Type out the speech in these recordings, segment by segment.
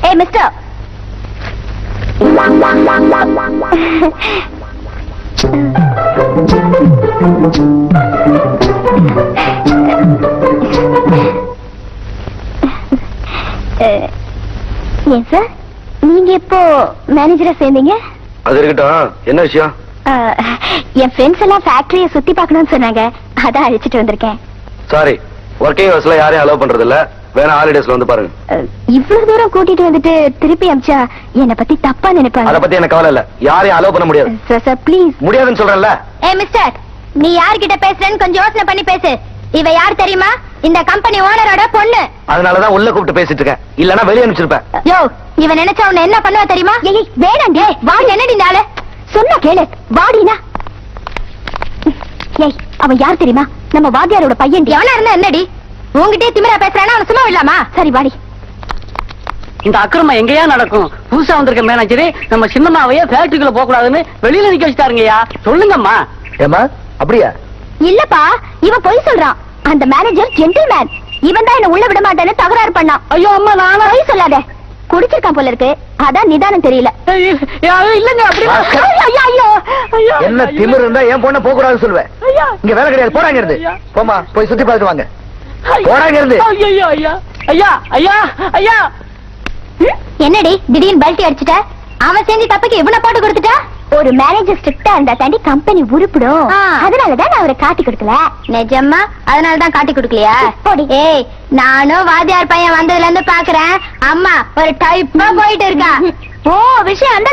ஏ mister ஏன் sir நீங்க எப்போ மேனேஜரா சேர்ந்தீங்க அது இருக்கட்டும் என்ன விஷயம் அஹ், என் ஃப்ரெண்ட்ஸ் எல்லாம் ஃபேக்டரிய சுத்தி பார்க்கணும்னு சொன்னாங்க அதான் அழைச்சிட்டு வந்திருக்கேன் சாரி ஒர்க்கிங் ஹவர்ஸ்ல யாரையும் அலோவ் பண்றது இல்ல வேணா ஹாலிடேஸ்ல வந்து பாருங்க அஹ், இவ்வளவு தூரம் கூட்டிட்டு வந்துட்டு திருப்பி அமிச்சா என்னை பத்தி தப்பா அத நினைப்பாங்க பத்தி எனக்கு கவலை இல்ல யாரையும் அலோவ் பண்ண முடியாது சார் சார் ப்ளீஸ் முடியாதுன்னு சொல்றேன்ல ஏ மிஸ்டர் நீ யார்கிட்ட பேசுறேன்னு கொஞ்சம் யோசனை பண்ணி பேசு இவ யார் தெரியுமா இந்த கம்பெனி ஓனரோட பொண்ணு அதனாலதான் உள்ள கூப்பிட்டு பேசிட்டு இருக்கேன் இல்லனா வெளியே அனுப்பிச்சிருப்பேன் யோ இவன் நினைச்சா உன்னை என்ன பண்ணுவா தெரியுமா ஏய் வேணாண்டி வாடி என்னடி இந்த ஆளு சொன்னா கேளு வாடினா ஏய் அவன் யார் தெரியுமா நம்ம வாத்தியாரோட பையன் எவனா இருந்தா என்னடி உன்கிட்டயே திமிரா பேசுறானா அவன் சும்மா விடலாமா சரி வாடி இந்த அக்கிரமம் எங்கேயா நடக்கும் புதுசா வந்திருக்க மேனேஜரு நம்ம சின்னம்மாவையே ஃபேக்டரிக்குள்ள போக கூடாதுன்னு வெளியில நிக்க வச்சுட்டாருங்கய்யா சொல்லுங்கம்மா ஏமா அப்படியா இல்லப்பா இவன் பொய் சொல்றான் அந்த மேனேஜர் ஜென்டில்மேன் இவன் தான் என்ன உள்ள விட மாட்டேன்னு தகராறு பண்ணான் ஐயோ அம்மா நானா பொய் சொல்லாத குடிச்சிருக்கான் போல இருக்கு அதான் நிதானம் தெரியல ஐயோ, இல்லங்க அப்படி ராஸ்கல். ஐயோ, ஐயோ, ஐயோ. என்ன திமிரு இருந்தா என் பொண்ண போக கூடாதுன்னு சொல்லுவேன் ஐயா. இங்க வேலை கிடையாது போறாங்க இருந்து ஐயா. போமா போய் சுத்தி பார்த்துட்டு வாங்க போறாங்க இருந்து ஐயோ ஐயா ஐயா ஐயா ஐயா என்னடி திடீர்னு பல்ட்டி அடிச்சுட்ட அவன் செஞ்சு தப்புக்கு இவனை போட்டு கொடுத்துட்டா ஒரு மேனேஜர் ஸ்ட்ரிக்டா இருந்தா தாண்டி கம்பெனி உருப்பிடும் அதனாலதான் நான் அவரை காட்டி கொடுக்கல நிஜமா அதனாலதான் காட்டி கொடுக்கலையா ஏய் நானும் வாத்தியார் பையன் வந்ததுல இருந்து பாக்குறேன் அம்மா ஒரு டைப்பா போயிட்டு இருக்கா ஓ விஷயம் அந்த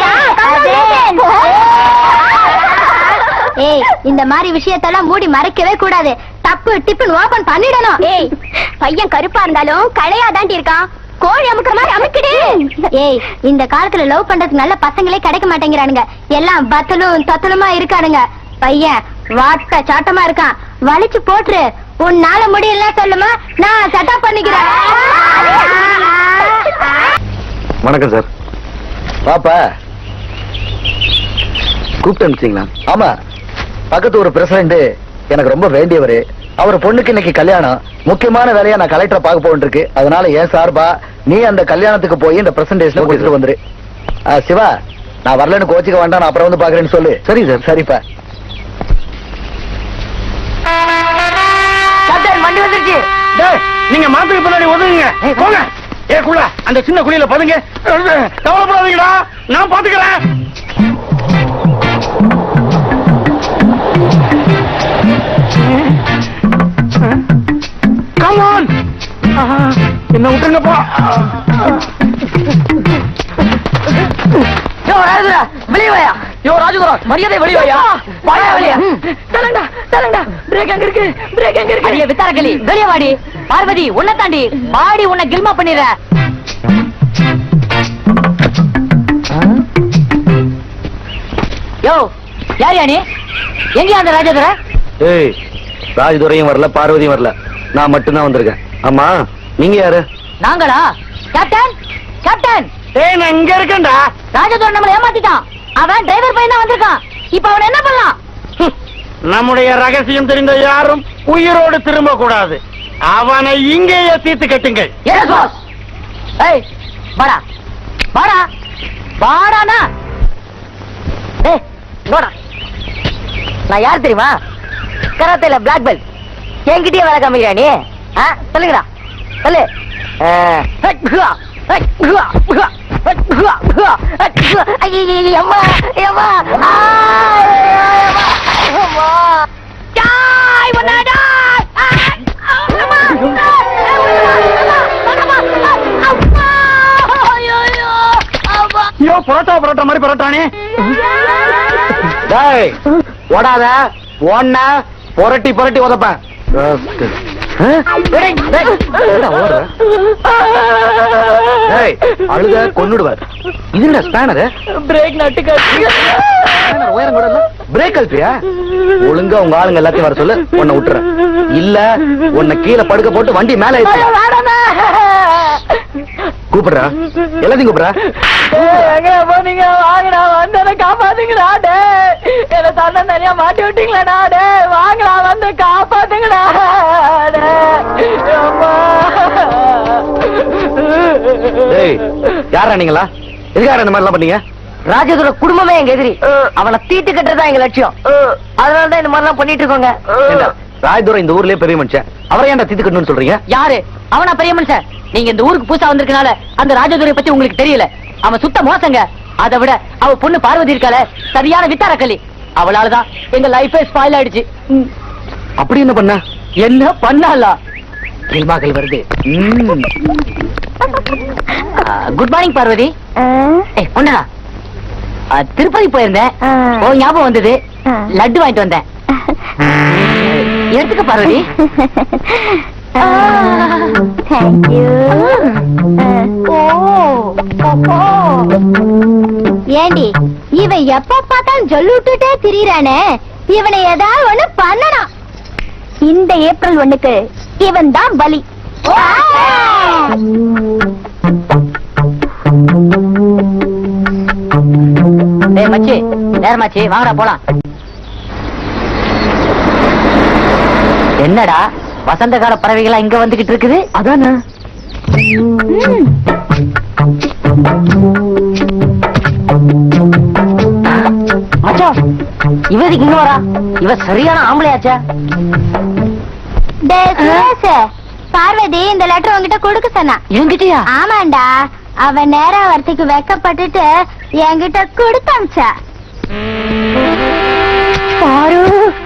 ஏய் இந்த மாதிரி விஷயத்தெல்லாம் மூடி மறைக்கவே கூடாது தப்பு டிப்புன்னு ஓபன் பண்ணிடணும் ஏய் பையன் கருப்பா இருந்தாலும் களையா தாண்டி இருக்கான் கோழி அமுக்குற மாதிரி அமுக்கிடு ஏய் இந்த காலத்துல லவ் பண்றதுக்கு நல்ல பசங்களே கிடைக்க மாட்டேங்கிறானுங்க எல்லாம் பத்தலும் தத்தலுமா இருக்கானுங்க பையன் வாட்ட சாட்டமா இருக்கான் வலிச்சு போட்டுரு உன்னால முடியல சொல்லுமா நான் சட்டா பண்ணிக்கிறேன் வணக்கம் சார் பாப்பா கூப்பிட்டு அனுப்பிச்சிங்களா ஆமா பக்கத்து ஒரு பிரசிடண்ட் எனக்கு ரொம்ப வேண்டியவரு அவர் பொண்ணுக்கு இன்னைக்கு கல்யாணம் முக்கியமான வேலையா நான் கலெக்டரை பார்க்க போகணும் இருக்கு அதனால ஏன் சார்பா நீ அந்த கல்யாணத்துக்கு போய் இந்த பிரசன்டேஷன் கொடுத்துட்டு வந்துரு ஆ, சிவா நான் வரலன்னு கோச்சிக்க வேண்டாம் நான் அப்புறம் வந்து பாக்குறேன்னு சொல்லு சரி சார் சரிப்பா கேப்டன் வண்டி வந்துருச்சு நீங்க மாத்துக்கு பின்னாடி ஒதுங்க போங்க ஏ குள்ள அந்த சின்ன குழியில பதுங்க கவலைப்படாதீங்கடா நான் பாத்துக்கிறேன் கமான் என்ன விட்டுருங்கப்பா யோ ராஜதுரா வெளிய வாயா யோ ராஜதுரா மரியாதை வெளிய வாயா வாயா வெளிய தலங்கடா தலங்கடா பிரேக் எங்க இருக்கு பிரேக் எங்க இருக்கு அடியே வித்தாரக்கலி வெளிய வாடி பார்வதி உன்னை தாண்டி வாடி உன்னை கில்மா பண்ணிடுற யோ யார் யானி எங்கயா அந்த ராஜதுரா ஏய் ராஜதுரையும் வரல பார்வதியும் வரல நான் மட்டும்தான் வந்திருக்கேன் ஆமா நீங்க யாரு நாங்களா கேப்டன் கேப்டன் ஏய் நான் இங்க இருக்கேன்டா ராஜதுரா நம்மளை ஏமாத்திட்டான் அவன் டிரைவர் பையன் தான் வந்திருக்கான் இப்ப அவன் என்ன பண்ணலாம் ஹம், நம்முடைய ரகசியம் தெரிந்த யாரும் உயிரோடு திரும்ப கூடாது அவனை இங்கேயே தீர்த்து கட்டுங்கள் எஸ் பாஸ் ஏய் வாடா வாடா வாடானா ஏய் வாடா நான் யார் தெரியுமா கராத்தேல பிளாக் பெல்ட் என்கிட்டயே வேலை காமிக்கிறா நீ ஆ சொல்லுங்கடா சொல்லு ஆ, ஹட், ஹுவா, ஹட், ஹுவா, ஹுவா, ஹட், ஹுவா, ஹுவா, ஹட், ஹுவா. ஐயையைய, அம்மா, அம்மா, ஆ, அம்மா, அம்மா. டாய், உன்னை டாய். ஆ, அம்மா, அம்மா, அம்மா, அம்மா, ஐயையோ, அம்மா. ஐயோ பரோட்டா பரோட்டா மாதிரி பரோட்டானே டேய் ஓடாத ஓடன புரட்டி புரட்டி உதப்பேன் டேய், டேய். ஏய் அழுத கொன்னுடுவார் இது என்ன ஸ்பேனர் பிரேக் நட்டு கட்டி உயரம் கூட இல்ல பிரேக் அல்பியா ஒழுங்கா உங்க ஆளுங்க எல்லாத்தையும் வர சொல்லு உன்னை விட்டுறேன் இல்ல உன்னை கீழே படுக்க போட்டு வண்டி மேல ஏத்து கூப்பிடுறா எல்லாத்தையும் கூப்பிடுறா எங்க போனீங்க வாங்கடா வந்து காப்பாத்துங்கடா டே என்ன தன்ன தனியா மாட்டி விட்டீங்களா டே வாங்கடா வந்து காப்பாத்துங்கடா டே அம்மா டேய் ஏய் யாரா நீங்களா எதுக்காக இந்த மாதிரி எல்லாம் பண்ணீங்க ராஜதுர குடும்பமே எங்க எதிரி அவனை தீட்டு கட்டுறதா எங்க லட்சியம் அதனாலதான் இந்த மாதிரிலாம் பண்ணிட்டு இருக்கோங்க ஏண்டா, ராஜதுரை இந்த ஊர்லயே பெரிய மனுஷன் அவரை ஏன்டா தீத்து கட்டணும்னு சொல்றீங்க யாரு அவனா பெரிய மனுஷன் நீங்க இந்த ஊருக்கு புதுசா வந்திருக்கனால அந்த ராஜதுரை பத்தி உங்களுக்கு தெரியல அவன் சுத்த மோசங்க அதை விட அவ பொண்ணு பார்வதி இருக்கால சரியான வித்தாரக்கலி அவளாலதான் எங்க லைஃபே ஸ்பாயில் ஆயிடுச்சு ம். அப்படி என்ன பண்ண என்ன பண்ணாலா கில்மாக்கள் வருது குட் மார்னிங் பார்வதி ஏய் கொண்டா திருப்பதி போயிருந்தேன் ஆ. ஓ ஞாபகம் வந்தது ஆ. லட்டு வாங்கிட்டு வந்தேன் எடுத்துக்க பார்வதி தேங்க்யூ ஏண்டி இவன் எப்ப பார்த்தாலும் சொல்லி விட்டுட்டே திரியறானே இவனை ஏதாவது ஒண்ணு பண்ணணும் இந்த ஏப்ரல் ஒண்ணுக்கு இவன் தான் பலி டேய் மச்சி நேரமாச்சி வாங்கடா போலாம் என்னடா வசந்த கால பறவைகளா இங்க வந்துகிட்டு இருக்குது அதானே ம். மச்சான் இவ எதுக்கு இங்க வரா இவ சரியான ஆம்பளையாச்சா டேய் சுரேஷ், பார்வதி இந்த லெட்டர் உன்கிட்ட கொடுக்க சொன்னா என்கிட்டயா ஆமாண்டா அவ நேரா வரத்துக்கு வெக்கப்பட்டுட்டு என்கிட்ட கொடுத்து அமிச்சா பாரு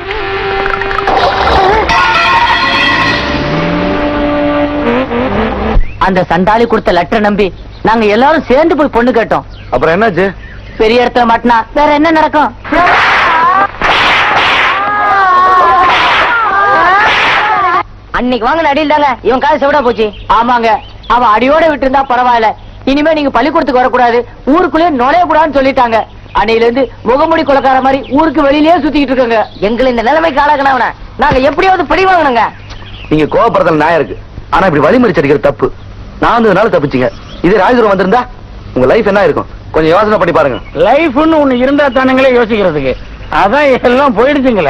அந்த சண்டாளி கொடுத்த லெட்டர் நம்பி நாங்க எல்லாரும் சேர்ந்து போய் பொண்ணு கேட்டோம் அப்புறம் என்னாச்சு பெரிய இடத்துல மாட்டினா வேற என்ன நடக்கும் அன்னைக்கு வாங்கின அடியில் தாங்க இவன் காசு செவிடா போச்சு ஆமாங்க அவன் அடியோட விட்டு இருந்தா பரவாயில்ல இனிமே நீங்க பள்ளிக்கூடத்துக்கு வரக்கூடாது ஊருக்குள்ளே நுழைய கூடாதுன்னு சொல்லிட்டாங்க அன்னையில இருந்து முகமுடி கொலக்கார மாதிரி ஊருக்கு வெளியிலேயே சுத்திக்கிட்டு இருக்காங்க எங்களை இந்த நிலைமைக்கு ஆளாக்கணவன நாங்க எப்படியாவது படி வாங்கணுங்க நீங்க கோவப்படுறதுல நியாயம் இருக்கு ஆனா இப்படி வழிமறிச்சு அடிக்கிறது தப்பு நான் வந்ததுனால தப்பிச்சீங்க இதே ராஜதுரம் வந்திருந்தா உங்க லைஃப் என்ன இருக்கும் கொஞ்சம் யோசனை பண்ணி பாருங்க லைஃப்னு ஒண்ணு இருந்தா தானுங்களே யோசிக்கிறதுக்கு அதான் எல்லாம் போயிடுச்சுங்களே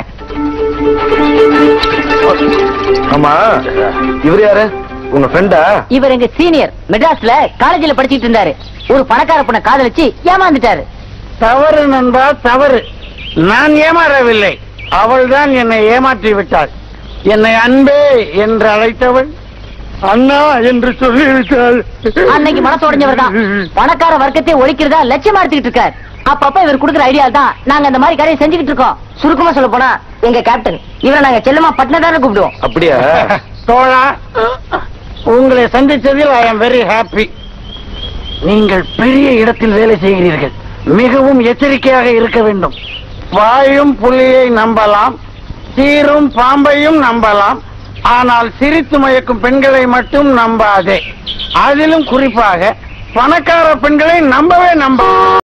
ஆமா இவர் யாரு உங்க ஃப்ரெண்டா இவர் எங்க சீனியர் மெட்ராஸ்ல காலேஜ்ல படிச்சிட்டு இருந்தாரு ஒரு பணக்கார பொண்ணை காதலிச்சு ஏமாந்துட்டாரு தவறு நண்பா தவறு நான் ஏமாறவில்லை அவள்தான் என்னை ஏமாற்றி விட்டாள் என்னை அன்பே என்று அழைத்தவள் அண்ணா என்று சொல்லிவிட்டாள் அன்னைக்கு மனசு உடைஞ்சவர் தான் பணக்கார வர்க்கத்தை ஒழிக்கிறதா லட்சியமா எடுத்துக்கிட்டு இருக்கார் அப்பப்ப இவர் கொடுக்குற ஐடியா தான் நாங்க அந்த மாதிரி காரியம் செஞ்சுக்கிட்டு இருக்கோம் சுருக்கமா சொல்ல போனா எங்க கேப்டன் இவரை நாங்க செல்லமா பட்னதான கூப்பிடுவோம் அப்படியா தோழா உங்களை சந்திச்சதில் ஐ எம் வெரி ஹாப்பி நீங்கள் பெரிய இடத்தில் வேலை செய்கிறீர்கள் மிகவும் எச்சரிக்கையாக இருக்க வேண்டும் வாயும் புலியை நம்பலாம் சீரும் பாம்பையும் நம்பலாம் ஆனால் சிரித்து மயக்கும் பெண்களை மட்டும் நம்பாதே அதிலும் குறிப்பாக பணக்கார பெண்களை நம்பவே நம்ப